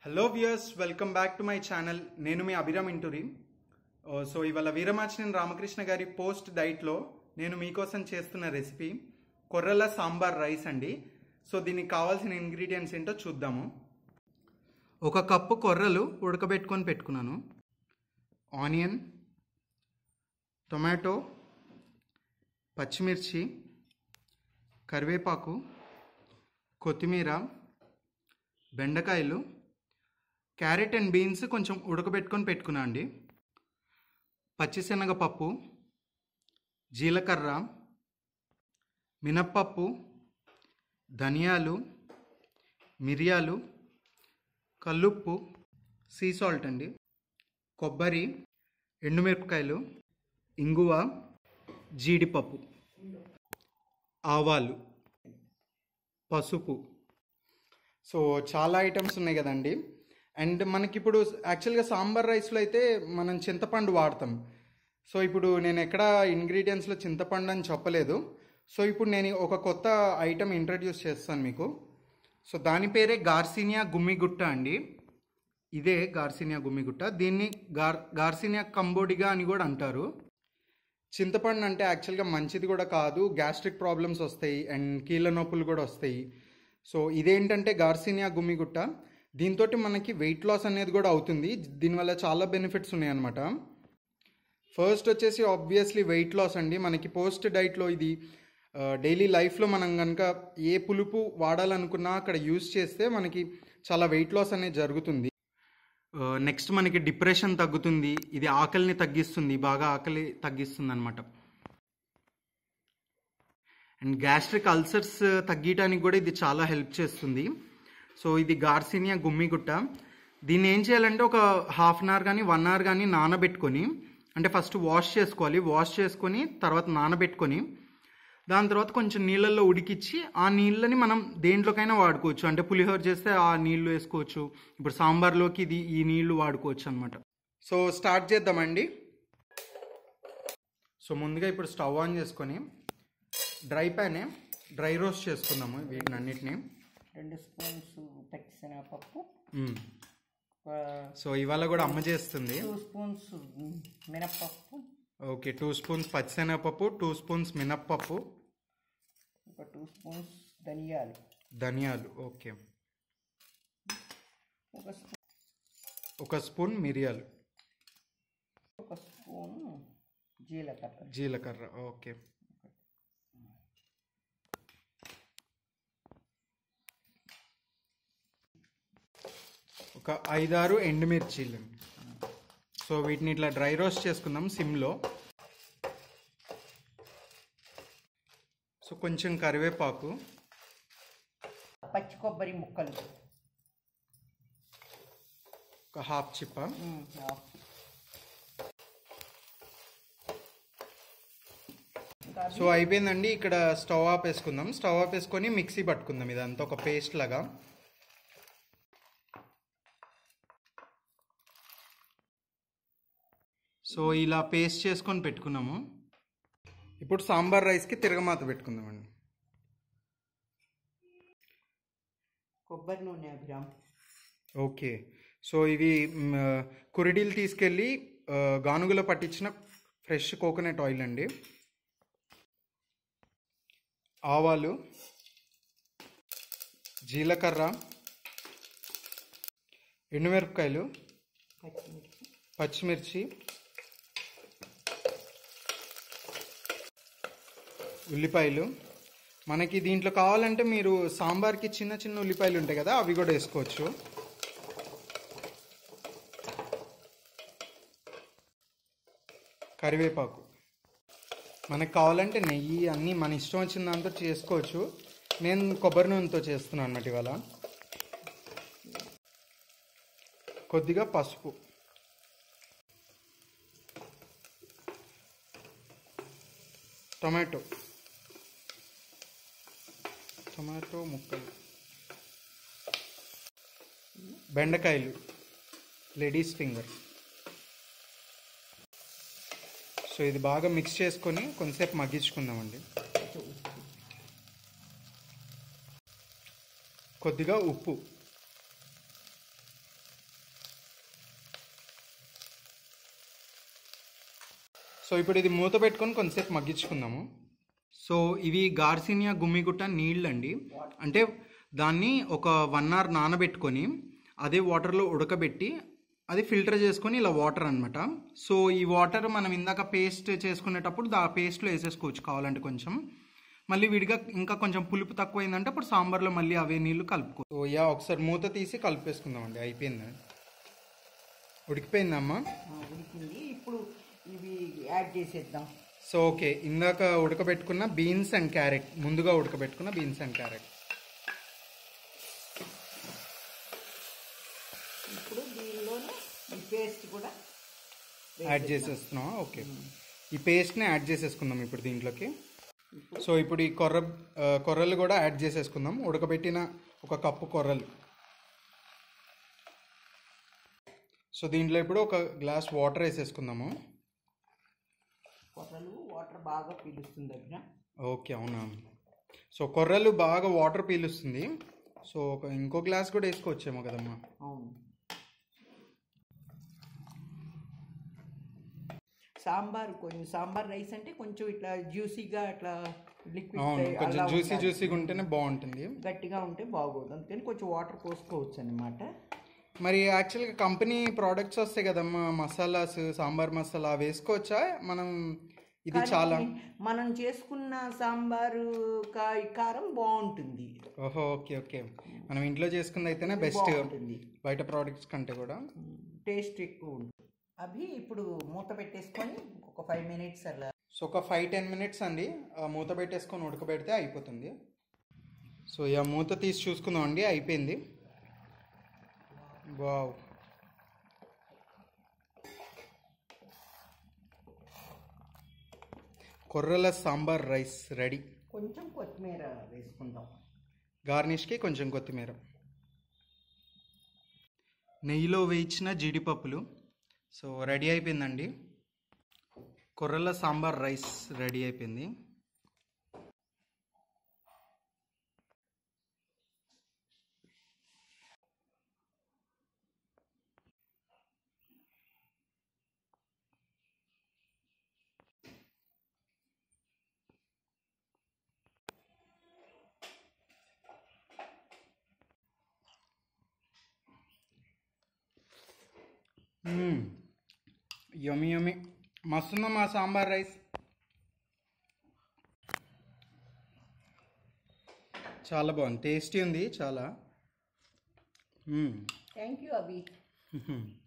Hello viewers welcome back to my channel నేను మీ అభిరామ్ ఇంటూరి ఓ, సో ఇవాళ వీరమాచినేని రామకృష్ణ గారి పోస్ట్ డైట్లో నేను మీకోసం చేస్తున్న రెసిపీ కొర్రల సాంబార్ రైస్ అండి సో దీనికి కావాల్సిన ఇంగ్రీడియంట్స్ ఏంటో చూద్దాము ఒక కప్పు కొర్రలు ఉడకబెట్టుకొని పెట్టుకున్నాను ఆనియన్ టొమాటో పచ్చిమిర్చి కరివేపాకు కొత్తిమీర బెండకాయలు క్యారెట్ అండ్ బీన్స్ కొంచెం ఉడకబెట్టుకొని పెట్టుకున్నా అండి పచ్చిశనగపప్పు జీలకర్ర మినప్పప్పు ధనియాలు మిరియాలు కల్లుప్పు సీ సాల్ట్ అండి కొబ్బరి ఎండుమిరపకాయలు ఇంగువ జీడిపప్పు ఆవాలు పసుపు సో చాలా ఐటమ్స్ ఉన్నాయి కదండి అండ్ మనకి ఇప్పుడు యాక్చువల్గా సాంబార్ రైస్లో అయితే మనం చింతపండు వాడతాం సో ఇప్పుడు నేను ఎక్కడ ఇంగ్రీడియంట్స్లో చింతపండు అని చెప్పలేదు సో ఇప్పుడు నేను ఒక కొత్త ఐటమ్ ఇంట్రడ్యూస్ చేస్తాను మీకు సో దాని పేరే గార్సినియా గుమ్మిగుట్ట అండి ఇదే గార్సినియా గుమ్మిగుట్ట దీన్ని గార్ గార్సినియా కంబోడిగా అని కూడా అంటారు చింతపండు అంటే యాక్చువల్గా మంచిది కూడా కాదు గ్యాస్ట్రిక్ ప్రాబ్లమ్స్ వస్తాయి అండ్ కీళ్ళ నొప్పులు కూడా వస్తాయి సో ఇదేంటంటే గార్సినియా గుమ్మిగుట్ట దీంతో మనకి వెయిట్ లాస్ అనేది కూడా అవుతుంది దీనివల్ల చాలా బెనిఫిట్స్ ఉన్నాయన్నమాట ఫస్ట్ వచ్చేసి ఆబ్వియస్లీ వెయిట్ లాస్ అండి మనకి పోస్ట్ డైట్లో ఇది డైలీ లైఫ్లో మనం కనుక ఏ పులుపు వాడాలనుకున్నా అక్కడ యూస్ చేస్తే మనకి చాలా వెయిట్ లాస్ అనేది జరుగుతుంది నెక్స్ట్ మనకి డిప్రెషన్ తగ్గుతుంది ఇది ఆకలిని తగ్గిస్తుంది బాగా ఆకలి తగ్గిస్తుంది అనమాట అండ్ గ్యాస్ట్రిక్ అల్సర్స్ తగ్గించడానికి కూడా ఇది చాలా హెల్ప్ చేస్తుంది సో ఇది గార్సినియా గుమ్మిగుట్ట దీన్ని ఏం చేయాలంటే ఒక హాఫ్ అన్ అవర్ కానీ వన్ అవర్ కానీ నానబెట్టుకొని అంటే ఫస్ట్ వాష్ చేసుకోవాలి వాష్ చేసుకొని తర్వాత నానబెట్టుకొని దాని తర్వాత కొంచెం నీళ్ళల్లో ఉడికిచ్చి ఆ నీళ్ళని మనం దేంట్లోకైనా వాడుకోవచ్చు అంటే పులిహోర చేస్తే ఆ నీళ్లు వేసుకోవచ్చు ఇప్పుడు సాంబార్లోకి ఇది ఈ నీళ్లు వాడుకోవచ్చు అనమాట సో స్టార్ట్ చేద్దామండి సో ముందుగా ఇప్పుడు స్టవ్ ఆన్ చేసుకొని డ్రై ప్యానే డ్రై రోస్ట్ చేసుకుందాము వీటిని అన్నిటిని రెండు స్పూన్స్ పచ్చిశనగపప్పు మ్మ్. ఒక సో ఇవాళ కూడా అమ్మ చేస్తుంది టూ స్పూన్స్ మినప్పప్పు ఓకే టూ స్పూన్స్ పచ్చిశనగపప్పు టూ స్పూన్స్ మినప్పప్పు ఒక టూ స్పూన్స్ ధనియాలు ధనియాలు ఓకే ఒక స్పూన్ ఒక స్పూన్ మిరియాలు ఒక స్పూన్ జీలకర్ర జీలకర్ర ఓకే ఒక ఐదారు ఎండుమిర్చీలు సో వీటిని ఇట్లా డ్రై రోస్ట్ చేసుకుందాం సిమ్లో సో కొంచెం కరివేపాకు పచ్చి కొబ్బరి ముక్కలు ఒక హాఫ్ చిప్ప ఉమ్, హాఫ్. ఇంకా సో అయిపోయిందండి ఇక్కడ స్టవ్ ఆఫ్ వేసుకుందాం స్టవ్ ఆఫ్ వేసుకొని మిక్సీ పట్టుకుందాం ఇదంతా ఒక పేస్ట్ లాగా సో ఇలా పేస్ట్ చేసుకొని పెట్టుకున్నాము ఇప్పుడు సాంబార్ రైస్కి తిరగమాత పెట్టుకుందామండి కొబ్బరి నూనె అభిరామ్ ఓకే సో ఇవి మ్, కురిడీలు తీసుకెళ్ళి ఆ, గానుగలో పట్టించిన ఫ్రెష్ కోకోనట్ ఆయిల్ అండి ఆవాలు జీలకర్ర ఎండుమిరపకాయలు పచ్చిమిర్చి పచ్చిమిర్చి ఉల్లిపాయలు మనకి దీంట్లో కావాలంటే మీరు సాంబార్కి చిన్న చిన్న ఉల్లిపాయలు ఉంటాయి కదా అవి కూడా వేసుకోవచ్చు కరివేపాకు మనకు కావాలంటే నెయ్యి అన్నీ మన ఇష్టం వచ్చిన దాంతో చేసుకోవచ్చు నేను కొబ్బరి నూనెతో చేస్తున్నాను అన్నమాట ఇవాళ కొద్దిగా పసుపు టొమాటో టొమాటో ముక్కలు బెండకాయలు లేడీస్ ఫింగర్ సో ఇది బాగా మిక్స్ చేసుకొని కొంతసేపు మగ్గించుకుందామండి కొద్దిగా ఉప్పు సో ఇప్పుడు ఇది మూత పెట్టుకొని కొంతసేపు మగ్గించుకుందాము సో ఇవి గార్సినియా గుమ్మిగుట్ట నీళ్ళండి అంటే దాన్ని ఒక వన్ అవర్ నానబెట్టుకొని అదే వాటర్లో ఉడకబెట్టి అది ఫిల్టర్ చేసుకొని ఇలా వాటర్ అనమాట సో ఈ వాటర్ మనం ఇందాక పేస్ట్ చేసుకునేటప్పుడు దా పేస్ట్లో వేసేసుకోవచ్చు కావాలంటే కొంచెం మళ్ళీ విడిగా ఇంకా కొంచెం పులుపు తక్కువైందంటే అప్పుడు సాంబార్లో మళ్ళీ అవే నీళ్ళు కలుపుకో సో యా ఒకసారి మూత తీసి కలిపేసుకుందామండి అయిపోయింది ఉడికిపోయిందమ్మా ఆ, ఉడికింది ఇప్పుడు ఇవి యాడ్ చేసేద్దాం సో ఓకే ఇందాక ఉడకబెట్టుకున్న బీన్స్ అండ్ క్యారెట్ ముందుగా ఉడకబెట్టుకున్న బీన్స్ అండ్ క్యారెట్ ఇప్పుడు దీనిలోనే ఈ పేస్ట్ కూడా యాడ్ చేసేస్తున్నాం ఓకే ఈ పేస్ట్ని యాడ్ చేసేసుకుందాం ఇప్పుడు దీంట్లోకి సో ఇప్పుడు ఈ కొర్ర ఆ, కొర్రలు కూడా యాడ్ చేసేసుకుందాం ఉడకబెట్టిన ఒక కప్పు కొర్రలు సో దీంట్లో ఇప్పుడు ఒక గ్లాస్ వాటర్ వేసేసుకుందాము కొర్రలు వాటర్ బాగా పీలుస్తుంది దగ్గర ఓకే అవునా సో కొర్రలు బాగా వాటర్ పీలుస్తుంది సో ఒక ఇంకో గ్లాస్ కూడా వేసుకోవచ్చేమో కదమ్మా అవును సాంబార్ కొంచెం సాంబార్ రైస్ అంటే కొంచెం ఇట్లా జ్యూసీగా అట్లా లిక్విడ్ అవును కొంచెం జ్యూసీ జ్యూసీగా ఉంటేనే బాగుంటుంది గట్టిగా ఉంటే బాగోదు అందుకని కొంచెం వాటర్ పోసుకోవచ్చు అనమాట మరి యాక్చువల్గా కంపెనీ ప్రోడక్ట్స్ వస్తాయి కదమ్మా మసాలాస్ సాంబార్ మసాలా అవి వేసుకోవచ్చా మనం ఇది చాలా మనం చేసుకున్న సాంబారు కా- కారం బాగుంటుంది ఓహో ఓకే ఓకే మనం ఇంట్లో చేసుకుంది అయితేనే బెస్ట్ బాగుంటుంది బయట ప్రోడక్ట్స్ కంటే కూడా టేస్ట్ ఎక్కువ ఉంటుంది అవి ఇప్పుడు మూత పెట్టేసుకొని ఒక ఫైవ్ మినిట్స్ అలా సో ఒక ఫైవ్ టెన్ మినిట్స్ అండి ఆ మూత పెట్టేసుకొని ఉడకబెడితే అయిపోతుంది సో ఇక మూత తీసి చూసుకుందాం అండి అయిపోయింది వావ్ కొర్రల సాంబార్ రైస్ రెడీ కొంచెం కొత్తిమీర వేసుకుందాం గార్నిష్కి కొంచెం కొత్తిమీర నెయ్యిలో వేయించిన జీడిపప్పులు సో రెడీ అయిపోయిందండి కొర్రల సాంబార్ రైస్ రెడీ అయిపోయింది యమి యమి మస్తుందా మా సాంబార్ రైస్ చాలా బాగుంది టేస్టీ ఉంది చాలా మ్మ్. థ్యాంక్ యూ అవి మ్మ్.